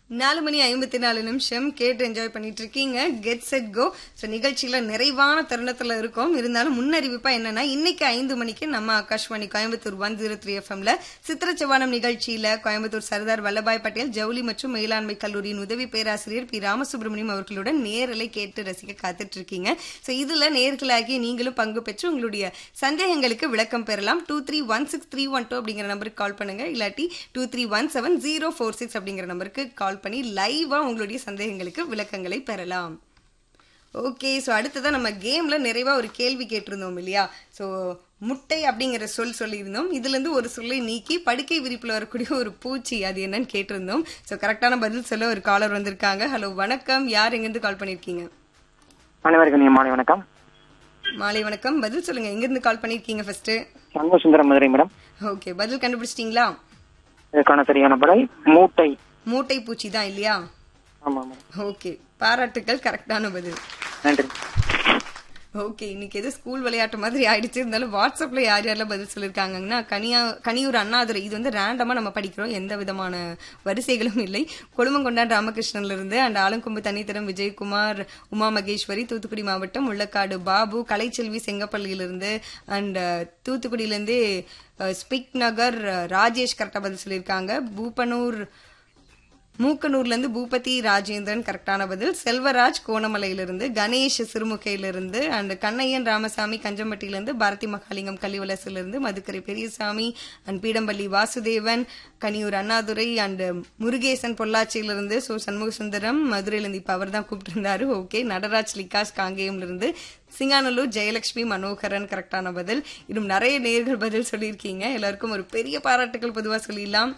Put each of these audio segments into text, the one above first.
நாலு மணி ஐம்பத்தி நாலு நிமிஷம் கேட்டு என்ஜாய் பண்ணிட்டு இருக்கீங்க கெட் செட் கோ ஸோ நிகழ்ச்சியில நிறைவான தருணத்துல இருக்கும் இருந்தாலும் முன்னறிவிப்பா என்னன்னா இன்னைக்கு ஐந்து மணிக்கு நம்ம Akashvani Coimbatore one zero three எஃப்எம்ல சித்திரச்சவானம் நிகழ்ச்சியில கோயம்புத்தூர் சர்தார் வல்லபாய் பட்டேல் ஜவுளி மற்றும் மேலாண்மை கல்லூரியின் உதவி பேராசிரியர் பி ராமசுப்ரமணியம் அவர்களுடன் நேரலை கேட்டு ரசிக்க காத்துட்டு இருக்கீங்க ஸோ இதுல நேர்களாகி நீங்களும் பங்கு பெற்று உங்களுடைய சந்தேகங்களுக்கு விளக்கம் பெறலாம் two three one six three one two அப்படிங்கிற நம்பருக்கு கால் பண்ணுங்க இல்லாட்டி two three one seven zero four six அப்படிங்கிற நம்பருக்கு கால் பண்ணி லைவா உங்களுடைய சந்தேகங்களுக்கு விளக்கங்களை பெறலாம் ஓகே ஸோ அடுத்ததான் நம்ம கேம்ல நிறைவா ஒரு கேள்வி கேட்டிருந்தோம் இல்லையா ஸோ முட்டை அப்படிங்கிற சொல் சொல்லியிருந்தோம் இதுல இருந்து ஒரு சொல்லை நீக்கி படுக்கை விரிப்புல வரக்கூடிய ஒரு பூச்சி அது என்னன்னு கேட்டிருந்தோம் ஸோ கரெக்டான பதில் சொல்ல ஒரு காலர் வந்திருக்காங்க ஹலோ வணக்கம் யார் எங்கிருந்து கால் பண்ணிருக்கீங்க அனைவருக்கும் நீ மாலை வணக்கம் மாலை வணக்கம் பதில் சொல்லுங்க எங்கிருந்து கால் பண்ணிருக்கீங்க first Shanmuga Sundaram Madurai madam okay பதில் கண்டுபிடிச்சிட்டீங்களா இதுக்கான சரியான பதில் மூட்டை மூட்டை பூச்சி தான் இல்லையா ஆமா மேடம் ஓகே பாராட்டுக்கள் கரெக்டான பதில் நன்றி ஓகே இன்னைக்கு எது ஸ்கூல் விளையாட்டு மாதிரி ஆயிடுச்சு இருந்தாலும் வாட்ஸ்அப்ல யார் யாரெல்லாம் பதில் சொல்லிருக்காங்கன்னா கனியா கனியூர் அண்ணாதுரை இது வந்து ரேண்டமா நம்ம படிக்கிறோம் எந்த விதமான வரிசைகளும் இல்லை கொழுமங்கொண்டான் ராமகிருஷ்ணன்ல இருந்து அண்ட் ஆலங்கொம்பு தனித்தரம் விஜயகுமார் உமா மகேஸ்வரி தூத்துக்குடி மாவட்டம் உள்ளக்காடு பாபு கலைச்செல்வி செங்கப்பள்ளியிலிருந்து அண்ட் தூத்துக்குடியிலிருந்து அஹ், ஸ்பிக் நகர் அஹ், ராஜேஷ் கரெக்டா பதில் சொல்லியிருக்காங்க பூப்பனூர் மூக்கனூர்ல இருந்து பூபதி ராஜேந்திரன் கரெக்டான பதில் செல்வராஜ் கோணமலையிலிருந்து கணேஷ் சிறுமுகையிலிருந்து அண்ட் கண்ணையன் ராமசாமி கஞ்சம்பட்டியில இருந்து பாரதி மகாலிங்கம் கலிவலசிலிருந்து மதுக்கரை பெரியசாமி அண்ட் பீடம்பள்ளி வாசுதேவன் கனியூர் அண்ணாதுரை அண்ட் முருகேசன் பொள்ளாச்சியிலிருந்து சோ சண்முக சுந்தரம் மதுரையிலிருந்து இப்ப அவர் தான் கூப்பிட்டு இருந்தாரு ஓகே நடராஜ் லிகாஸ் காங்கேயம்ல இருந்து சிங்கானல்லூர் ஜெயலட்சுமி மனோகரன் கரெக்டான பதில் இன்னும் நிறைய நேர்கள் பதில் சொல்லியிருக்கீங்க எல்லாருக்கும் ஒரு பெரிய பாராட்டுகள் பொதுவா சொல்லிடலாம்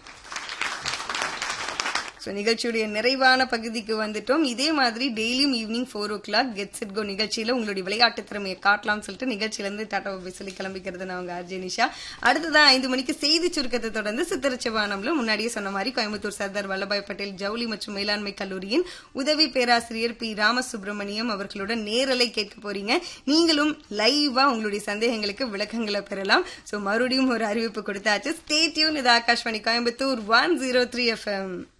ஸோ நிகழ்ச்சியுடைய நிறைவான பகுதிக்கு வந்துட்டோம் இதே மாதிரி டெய்லியும் evening four o'clock get set go நிகழ்ச்சியில உங்களுடைய விளையாட்டு திறமையை காட்டலாம்னு சொல்லிட்டு நிகழ்ச்சியிலேருந்து டாட்டா சொல்லி கிளம்பிக்கிறது நான் உங்க ஆர்ஜே நிஷா அடுத்ததான் ஐந்து மணிக்கு செய்தி சுருக்கத்தை தொடர்ந்து சித்திரச்சவானம்ல முன்னாடியே சொன்ன மாதிரி கோயம்புத்தூர் சர்தார் வல்லபாய் பட்டேல் ஜவுளி மற்றும் மேலாண்மை கல்லூரியின் உதவி பேராசிரியர் பி ராமசுப்ரமணியம் அவர்களுடன் நேரலை கேட்க போறீங்க நீங்களும் லைவா உங்களுடைய சந்தேகங்களுக்கு விளக்கங்களை பெறலாம் ஸோ மறுபடியும் ஒரு அறிவிப்பு கொடுத்தாச்சு ஸ்டே டியூன் இது Akashvani Coimbatore one zero three FM